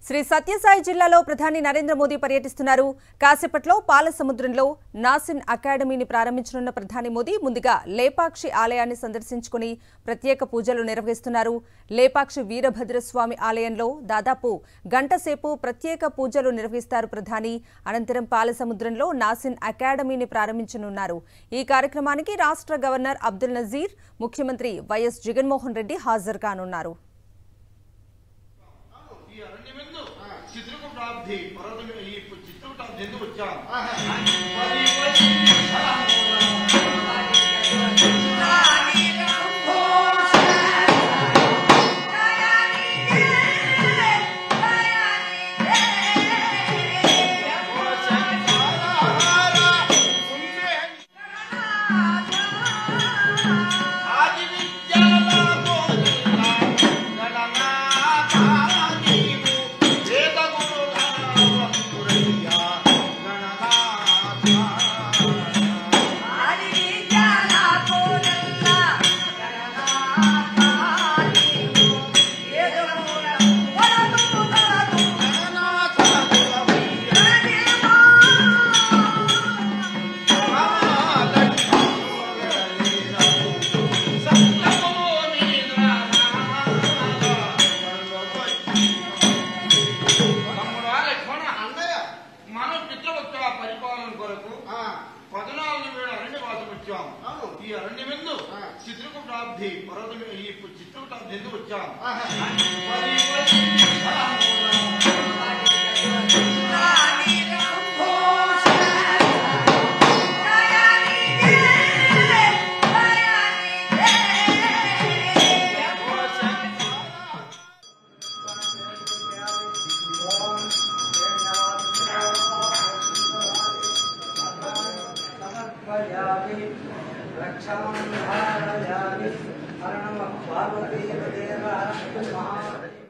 శ్రీ సత్యసాయి జిల్లాలో ప్రధాని నరేంద్ర మోదీ పర్యటిస్తున్నారు కాసేపట్లో పాలసముద్రంలో నాసిన్ అకాడమీని ప్రారంభించనున్న ప్రధాని మోదీ ముందుగా లేపాక్షి ఆలయాన్ని సందర్శించుకుని ప్రత్యేక పూజలు నిర్వహిస్తున్నారు లేపాక్షి వీరభద్రస్వామి ఆలయంలో దాదాపు గంటసేపు ప్రత్యేక పూజలు నిర్వహిస్తారు ప్రధాని అనంతరం పాలసముద్రంలో నాసిన్ అకాడమీని ప్రారంభించనున్నారు ఈ కార్యక్రమానికి రాష్ట్ర గవర్నర్ అబ్దుల్ నజీర్ ముఖ్యమంత్రి వైఎస్ జగన్మోహన్ రెడ్డి హాజరు కానున్నారు ఈ అరణ్యమెందు చిత్రకు ప్రాప్తి పర్వతం ఈ చిత్రకు ప్రాప్తి ఎందుకు వచ్చాం ఆది విద్యల బోధిన గణనాథ నీవు వేద గురుధరయ్యా గణనాథ గణనాథ మనం పితృవత్తుల పరిపాలన కొరకు పద్నాలుగు వేల అరణ్యవాసం వచ్చాం ఈ అరణ్యమెందు చిత్రకు ప్రాప్తి పర్వతం ఈ చిత్రకు ప్రాప్తి ఎందుకు వచ్చాం రక్షామి హర నమ పార్వతీ దేవ హర మహా